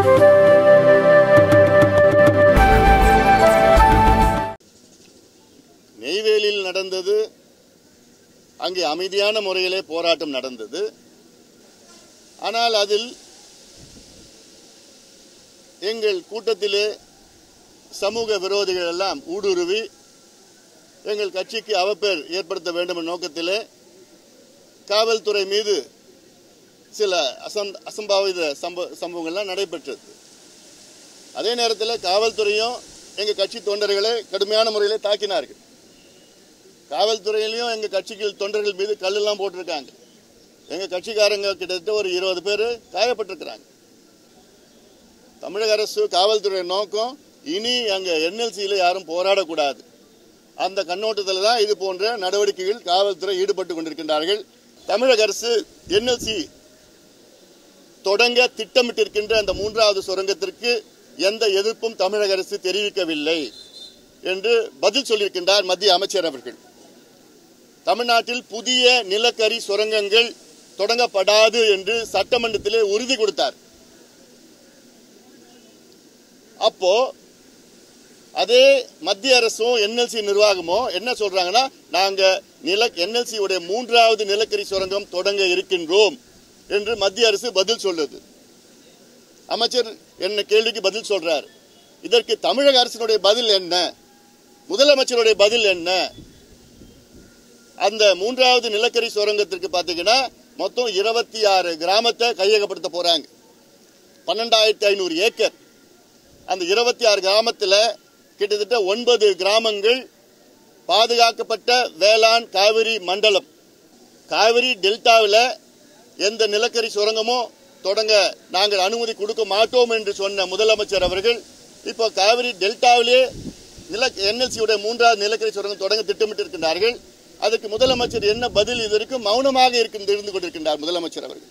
நெய்வேலியில் நடந்தது அங்கே அமைதியான முறையிலே போராட்டம் நடந்தது ஆனால் அதில் எங்கள் கூட்டத்திலே சமூக விரோதிகள் எல்லாம் ஊடுருவி எங்கள் கட்சிக்கு அவப்பேர் ஏற்படுத்த வேண்டும் என்ற நோக்கத்திலே காவல்துறை மீது சில அசம் அசம்பாவித சம்ப சம்பவங்கள்லாம் நடைபெற்றது அதே நேரத்தில் காவல்துறையும் எங்கள் கட்சி தொண்டர்களை கடுமையான முறையில் தாக்கினார்கள் காவல்துறையிலையும் எங்கள் கட்சிக்கு தொண்டர்கள் மீது கல்லெல்லாம் போட்டிருக்காங்க எங்கள் கட்சிக்காரங்க கிட்டத்தட்ட ஒரு இருபது பேர் காயப்பட்டிருக்கிறாங்க தமிழக அரசு காவல்துறை நோக்கம் இனி அங்கே என்எல்சியில் யாரும் போராடக்கூடாது அந்த கண்ணோட்டத்தில் தான் இது போன்ற நடவடிக்கைகள் காவல்துறை ஈடுபட்டு கொண்டிருக்கின்றார்கள் தமிழக அரசு என்எல்சி தொடங்க திட்டமிட்டிருக்கின்ற அந்த மூன்றாவது சுரங்கத்திற்கு எந்த எதிர்ப்பும் தமிழக அரசு தெரிவிக்கவில்லை என்று பதில் சொல்லியிருக்கின்றார் மத்திய அமைச்சர் அவர்கள் தமிழ்நாட்டில் புதிய நிலக்கரி சுரங்கங்கள் தொடங்கப்படாது என்று சட்டமன்றத்திலே உறுதி கொடுத்தார் அப்போ அதே மத்திய அரசும் என்எல்சி நிர்வாகமும் என்ன சொல்றாங்கன்னா நாங்க நில என்எல்சி உடைய மூன்றாவது நிலக்கரி சுரங்கம் தொடங்க இருக்கின்றோம் என்று மத்திய அரசு பதில் சொல்லுது அமைச்சர் என்ன கேள்விக்கு பதில் சொல்றார் இதற்கு தமிழக அரசினுடைய பதில் என்ன முதலமைச்சருடைய பதில் என்ன அந்த மூன்றாவது நிலக்கரி சுரங்கத்திற்கு பார்த்தீங்கன்னா மொத்தம் இருபத்தி ஆறு கிராமத்தை கையகப்படுத்த போறாங்க பன்னெண்டாயிரத்தி ஐநூறு ஏக்கர் அந்த இருபத்தி ஆறு கிராமத்தில் கிட்டத்தட்ட ஒன்பது கிராமங்கள் பாதுகாக்கப்பட்ட வேளாண் காவிரி மண்டலம் காவிரி டெல்டாவில் எந்த நிலக்கரி சுரங்கமோ தொடங்க நாங்கள் அனுமதி கொடுக்க மாட்டோம் என்று சொன்ன முதலமைச்சர் அவர்கள் இப்போ காவிரி டெல்டாவிலே நில என்எல்சியுடைய மூன்றாவது நிலக்கரி சுரங்கம் தொடங்க திட்டமிட்டிருக்கின்றார்கள் அதுக்கு முதலமைச்சர் என்ன பதில் இது வரைக்கும் மௌனமாக இருக்கின்ற இருந்து கொண்டிருக்கின்றார் முதலமைச்சர் அவர்கள்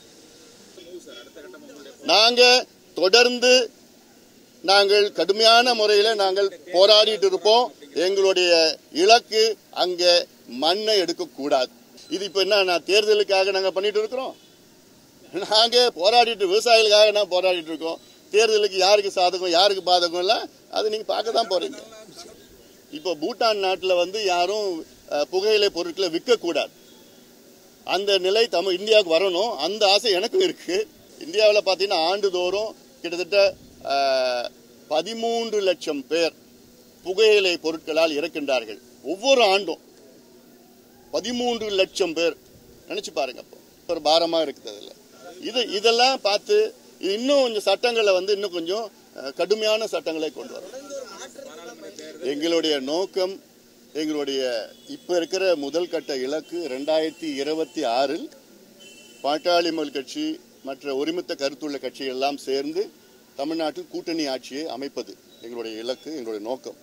நாங்க தொடர்ந்து நாங்கள் கடுமையான முறையில் நாங்கள் போராடிட்டு இருப்போம் எங்களுடைய இலக்கு அங்கே மண்ணை எடுக்கக்கூடாது இது இப்போ என்ன நான் தேர்தலுக்காக நாங்கள் பண்ணிட்டு இருக்கிறோம் நாங்க போராடிட்டு விவசாயிகளுக்காக நான் போராடிட்டு இருக்கோம் தேர்தலுக்கு யாருக்கு சாதகம் யாருக்கு பாதகம் இல்லை அது நீங்க பார்க்க தான் போறீங்க இப்போ பூட்டான் நாட்டில் வந்து யாரும் அஹ், புகையிலை பொருட்களை விற்கக்கூடாது அந்த நிலை தமிழ் இந்தியாவுக்கு வரணும் அந்த ஆசை எனக்கும் இருக்கு இந்தியாவில் பார்த்தீங்கன்னா ஆண்டுதோறும் கிட்டத்தட்ட அஹ், பதிமூன்று லட்சம் பேர் புகையிலை பொருட்களால் இறக்கின்றார்கள் ஒவ்வொரு ஆண்டும் பதிமூன்று லட்சம் பேர் நினைச்சு பாருங்க அப்போ ஒரு பாரமா இருக்குது அதுல இது இதெல்லாம் பார்த்து இது இன்னும் கொஞ்சம் சட்டங்களை வந்து இன்னும் கொஞ்சம் அஹ், கடுமையான சட்டங்களை கொண்டு வரணும் எங்களுடைய நோக்கம் எங்களுடைய இப்ப இருக்கிற முதல் கட்ட இலக்கு ரெண்டாயிரத்தி இருபத்தி ஆறில் பாட்டாளி மக்கள் கட்சி மற்ற ஒருமித்த கருத்துள்ள கட்சிகள் எல்லாம் சேர்ந்து தமிழ்நாட்டில் கூட்டணி ஆட்சியை அமைப்பது எங்களுடைய இலக்கு எங்களுடைய நோக்கம்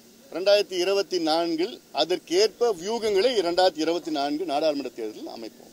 ரெண்டாயிரத்தி இருபத்தி நான்கில் அதற்கேற்ப வியூகங்களை இரண்டாயிரத்தி இருபத்தி நான்கு நாடாளுமன்ற தேர்தலில் அமைப்போம்